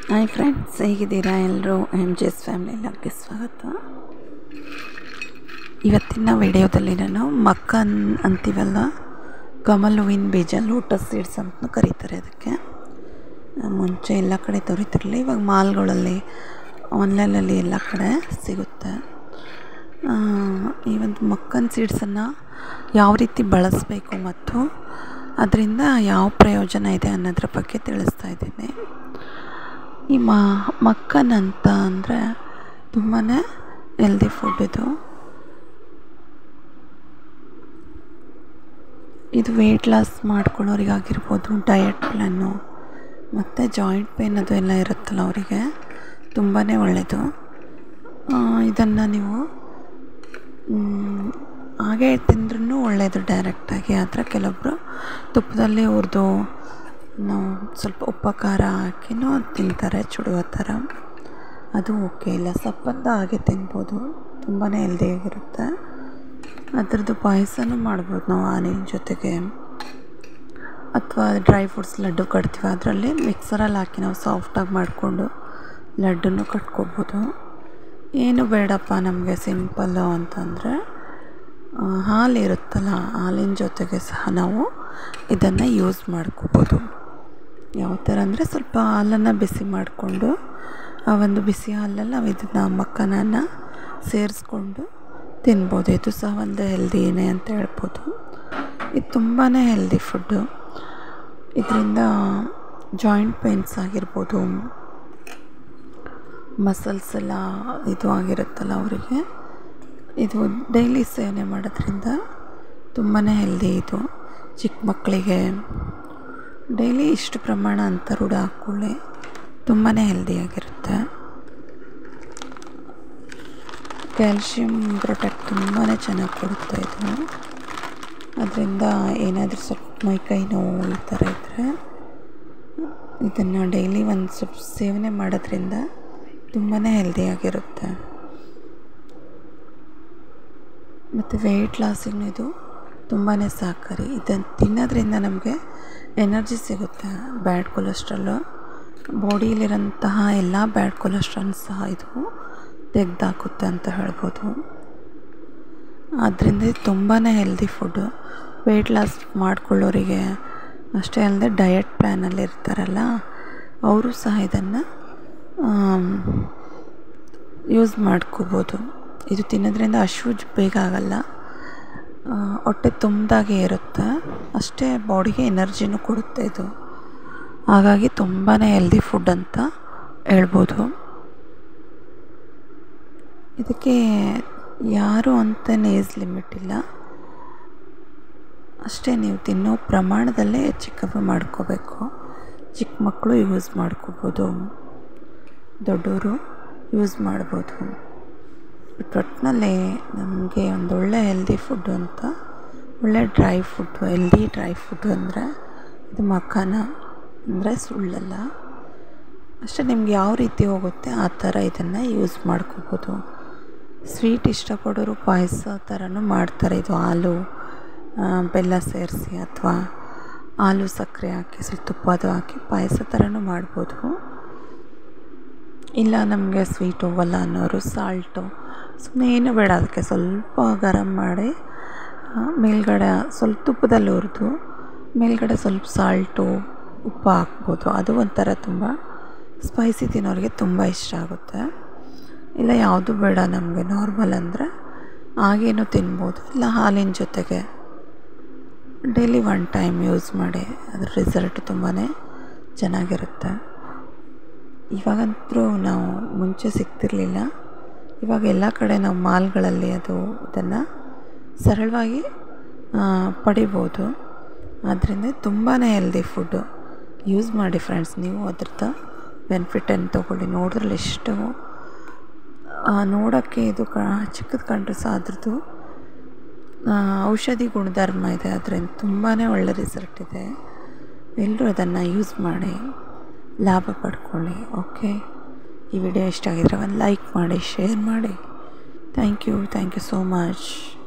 hi friends ಹೇಗಿದ್ದೀರಾ ಎಲ್ಲರೂ M G S family ಎಲ್ಲರಿಗೆ ಸ್ವಾಗತ ಇವತ್ತಿನ ವಿಡಿಯೋದಲ್ಲಿ ನಾನು ಮಕ್ಕನ್ ಅಂತೀವಲ್ಲ ಕಮಲ್ ಹೂವಿನ ಬೀಜ ಲೋಟಸ್ ಸೀಡ್ಸ್ ಅಂತ ಕರೀತಾರೆ ಅದಕ್ಕೆ ಮುಂಚೆ ಎಲ್ಲ ಕಡೆ ದೊರೀತಿರಲಿಲ್ಲ ಇವಾಗ ಮಾಲ್ಗಳಲ್ಲಿ ಆನ್ಲೈನಲ್ಲಿ ಎಲ್ಲ ಕಡೆ ಸಿಗುತ್ತೆ ಈ ಒಂದು ಮಕ್ಕನ್ ಸೀಡ್ಸನ್ನು ಯಾವ ರೀತಿ ಬಳಸಬೇಕು ಮತ್ತು ಅದರಿಂದ ಯಾವ ಪ್ರಯೋಜನ ಇದೆ ಅನ್ನೋದ್ರ ಬಗ್ಗೆ ತಿಳಿಸ್ತಾ ಇದ್ದೀನಿ ಈ ಮಕ್ಕನ್ ಅಂತ ಅಂದರೆ ತುಂಬಾ ಹೆಲ್ದಿ ಫುಡ್ ಇದು ಇದು ವೆಯ್ಟ್ ಲಾಸ್ ಮಾಡ್ಕೊಳ್ಳೋರಿಗಾಗಿರ್ಬೋದು ಡಯಟ್ ಪ್ಲ್ಯಾನು ಮತ್ತು ಜಾಯಿಂಟ್ ಪೇನ್ ಅದು ಎಲ್ಲ ಇರುತ್ತಲ್ಲ ಅವರಿಗೆ ತುಂಬಾ ಒಳ್ಳೆಯದು ಇದನ್ನು ನೀವು ಹಾಗೆ ತಿಂದ್ರೂ ಒಳ್ಳೆಯದು ಡೈರೆಕ್ಟಾಗಿ ಆದರೆ ಕೆಲವೊಬ್ಬರು ತುಪ್ಪದಲ್ಲಿ ಹುರಿದು ನಾವು ಸ್ವಲ್ಪ ಉಪ್ಪು ಖಾರ ಹಾಕಿನೂ ತಿಂತಾರೆ ಚುಡುವ ಥರ ಅದು ಓಕೆ ಇಲ್ಲ ಸಪ್ಪಂದ ಹಾಗೆ ತಿನ್ಬೋದು ತುಂಬಾ ಹೆಲ್ದಿಯಾಗಿರುತ್ತೆ ಅದರದ್ದು ಪಾಯಸನೂ ಮಾಡ್ಬೋದು ನಾವು ಹಾಲಿನ ಜೊತೆಗೆ ಅಥವಾ ಡ್ರೈ ಫ್ರೂಟ್ಸ್ ಲಡ್ಡು ಕಟ್ತೀವಿ ಅದರಲ್ಲಿ ಮಿಕ್ಸರಲ್ಲಿ ಹಾಕಿ ನಾವು ಸಾಫ್ಟಾಗಿ ಮಾಡಿಕೊಂಡು ಲಡ್ಡನ್ನು ಕಟ್ಕೊಬೋದು ಏನು ಬೇಡಪ್ಪ ನಮಗೆ ಸಿಂಪಲ್ಲು ಅಂತಂದರೆ ಹಾಲು ಇರುತ್ತಲ್ಲ ಹಾಲಿನ ಜೊತೆಗೆ ಸಹ ನಾವು ಇದನ್ನು ಯೂಸ್ ಮಾಡ್ಕೋಬೋದು ಯಾವ ಥರ ಅಂದರೆ ಸ್ವಲ್ಪ ಹಾಲನ್ನು ಬಿಸಿ ಮಾಡಿಕೊಂಡು ಆ ಒಂದು ಬಿಸಿ ಹಾಲಲ್ಲಿ ನಾವು ಇದನ್ನು ಮಕ್ಕನನ್ನು ಸೇರಿಸ್ಕೊಂಡು ತಿನ್ಬೋದು ಇದು ಸಹ ಒಂದು ಹೆಲ್ದಿನೇ ಅಂತ ಹೇಳ್ಬೋದು ಇದು ತುಂಬಾ ಹೆಲ್ದಿ ಫುಡ್ಡು ಇದರಿಂದ ಜಾಯಿಂಟ್ ಪೇನ್ಸ್ ಆಗಿರ್ಬೋದು ಮಸಲ್ಸ್ ಎಲ್ಲ ಇದು ಆಗಿರುತ್ತಲ್ಲ ಅವರಿಗೆ ಇದು ಡೈಲಿ ಸೇವನೆ ಮಾಡೋದ್ರಿಂದ ತುಂಬಾ ಹೆಲ್ದಿ ಇದು ಚಿಕ್ಕ ಮಕ್ಕಳಿಗೆ ಡೈಲಿ ಇಷ್ಟು ಪ್ರಮಾಣ ಅಂತ ರೂಢ ಹಾಕ್ಕೊಳ್ಳಿ ತುಂಬಾ ಹೆಲ್ದಿಯಾಗಿರುತ್ತೆ ಕ್ಯಾಲ್ಶಿಯಮ್ ಪ್ರೊಟೆಕ್ಟ್ ತುಂಬಾ ಚೆನ್ನಾಗಿ ಕೊಡುತ್ತೆ ಇದು ಅದರಿಂದ ಏನಾದರೂ ಸ್ವಲ್ಪ ಮೈ ಕೈ ನೋವು ಈ ಥರ ಇದ್ದರೆ ಇದನ್ನು ಡೈಲಿ ಒಂದು ಸ್ವಲ್ಪ ಸೇವನೆ ಮಾಡೋದ್ರಿಂದ ತುಂಬಾ ಹೆಲ್ದಿಯಾಗಿರುತ್ತೆ ಮತ್ತು ವೆಯ್ಟ್ ಲಾಸಿಗೂ ಇದು ತುಂಬಾ ಸಹಕಾರಿ ಇದನ್ನು ತಿನ್ನೋದ್ರಿಂದ ನಮಗೆ ಎನರ್ಜಿ ಸಿಗುತ್ತೆ ಬ್ಯಾಡ್ ಕೊಲೆಸ್ಟ್ರಾಲು ಬಾಡಿಲಿರೋಂತಹ ಎಲ್ಲ ಬ್ಯಾಡ್ ಕೊಲೆಸ್ಟ್ರಾಲ್ ಸಹ ಇದು ತೆಗೆದಾಕುತ್ತೆ ಅಂತ ಹೇಳ್ಬೋದು ಆದ್ದರಿಂದ ಇದು ತುಂಬಾ ಹೆಲ್ದಿ ಫುಡ್ಡು ವೆಯ್ಟ್ ಲಾಸ್ ಮಾಡ್ಕೊಳ್ಳೋರಿಗೆ ಅಷ್ಟೇ ಅಲ್ಲದೆ ಡಯಟ್ ಪ್ಲ್ಯಾನಲ್ಲಿ ಇರ್ತಾರಲ್ಲ ಅವರು ಸಹ ಇದನ್ನು ಯೂಸ್ ಮಾಡ್ಕೋಬೋದು ಇದು ತಿನ್ನೋದ್ರಿಂದ ಹಶ್ವು ಬೇಗ ಆಗೋಲ್ಲ ಹೊಟ್ಟೆ ತುಂಬ್ದಾಗೆ ಇರುತ್ತೆ ಅಷ್ಟೇ ಬಾಡಿಗೆ ಎನರ್ಜಿನೂ ಕೊಡುತ್ತೆ ಇದು ಹಾಗಾಗಿ ತುಂಬಾ ಹೆಲ್ದಿ ಫುಡ್ ಅಂತ ಹೇಳ್ಬೋದು ಇದಕ್ಕೆ ಯಾರು ಅಂತಲೇ ಏಜ್ ಲಿಮಿಟ್ ಇಲ್ಲ ಅಷ್ಟೇ ನೀವು ತಿನ್ನೋ ಪ್ರಮಾಣದಲ್ಲೇ ಹೆಚ್ಚು ಕಮ್ಮಿ ಮಾಡ್ಕೋಬೇಕು ಚಿಕ್ಕ ಮಕ್ಕಳು ಯೂಸ್ ಮಾಡ್ಕೋಬೋದು ದೊಡ್ಡವರು ಯೂಸ್ ಮಾಡ್ಬೋದು ಒಟ್ಟಿನಲ್ಲಿ ನಮಗೆ ಒಂದು ಒಳ್ಳೆ ಹೆಲ್ದಿ ಫುಡ್ಡು ಅಂತ ಒಳ್ಳೆ dry food healthy dry food ಅಂದರೆ ಇದು ಮಖಾನ ಅಂದರೆ ಸುಳ್ಳಲ್ಲ ಅಷ್ಟೇ ನಿಮ್ಗೆ ಯಾವ ರೀತಿ ಹೋಗುತ್ತೆ ಆ ಥರ ಇದನ್ನು ಯೂಸ್ ಮಾಡ್ಕೋಬೋದು ಸ್ವೀಟ್ ಇಷ್ಟಪಡೋರು ಪಾಯಸ ಥರನೂ ಮಾಡ್ತಾರೆ ಇದು ಹಾಲು ಬೆಲ್ಲ ಸೇರಿಸಿ ಅಥವಾ ಹಾಲು ಸಕ್ಕರೆ ಹಾಕಿ ಸ್ವಲ್ಪ ತುಪ್ಪ ಅದು ಹಾಕಿ ಪಾಯಸ ಥರನೂ ಮಾಡ್ಬೋದು ಇಲ್ಲ ನಮಗೆ ಸ್ವೀಟ್ ಹೋಗಲ್ಲ ಅನ್ನೋರು ಸಾಲ್ಟು ಸುಮ್ಮನೆ ಏನು ಬೇಡ ಅದಕ್ಕೆ ಸ್ವಲ್ಪ ಗರಮ್ ಮಾಡಿ ಮೇಲ್ಗಡೆ ಸ್ವಲ್ಪ ತುಪ್ಪದಲ್ಲಿ ಹುರಿದು ಮೇಲ್ಗಡೆ ಸ್ವಲ್ಪ ಸಾಲ್ಟು ಉಪ್ಪು ಹಾಕ್ಬೋದು ಅದು ಒಂಥರ ತುಂಬ ಸ್ಪೈಸಿ ತಿನ್ನೋರಿಗೆ ತುಂಬ ಇಷ್ಟ ಆಗುತ್ತೆ ಇಲ್ಲ ಯಾವುದು ಬೇಡ ನಮಗೆ ನಾರ್ಮಲ್ ಅಂದರೆ ಹಾಗೇನು ತಿನ್ಬೋದು ಇಲ್ಲ ಹಾಲಿನ ಜೊತೆಗೆ ಡೈಲಿ ಒನ್ ಟೈಮ್ ಯೂಸ್ ಮಾಡಿ ಅದ್ರ ರಿಸಲ್ಟ್ ತುಂಬಾ ಚೆನ್ನಾಗಿರುತ್ತೆ ಇವಾಗಂತೂ ನಾವು ಮುಂಚೆ ಸಿಗ್ತಿರಲಿಲ್ಲ ಇವಾಗ ಎಲ್ಲ ಕಡೆ ನಾವು ಮಾಲ್ಗಳಲ್ಲಿ ಅದು ಇದನ್ನು ಸರಳವಾಗಿ ಪಡಿಬೋದು ಆದ್ದರಿಂದ ತುಂಬಾ ಹೆಲ್ದಿ ಫುಡ್ಡು ಯೂಸ್ ಮಾಡಿ ಫ್ರೆಂಡ್ಸ್ ನೀವು ಅದ್ರದ್ದು ಬೆನಿಫಿಟನ್ನು ತೊಗೊಳ್ಳಿ ನೋಡಿದ್ರಲ್ಲಿ ಎಷ್ಟು ನೋಡೋಕ್ಕೆ ಇದು ಕ ಚಿಕ್ಕದು ಕಂಡ್ರೆ ಸಹ ಅದ್ರದ್ದು ಔಷಧಿ ಗುಣಧರ್ಮ ಇದೆ ಅದರಿಂದ ತುಂಬಾ ಒಳ್ಳೆ ರಿಸಲ್ಟ್ ಇದೆ ಎಲ್ಲರೂ ಅದನ್ನು ಯೂಸ್ ಮಾಡಿ ಲಾಭ ಪಡ್ಕೊಳ್ಳಿ ಓಕೆ ಈ ವಿಡಿಯೋ ಇಷ್ಟ ಆಗಿದ್ರೆ ಒಂದು ಲೈಕ್ ಮಾಡಿ ಶೇರ್ ಮಾಡಿ thank you thank you so much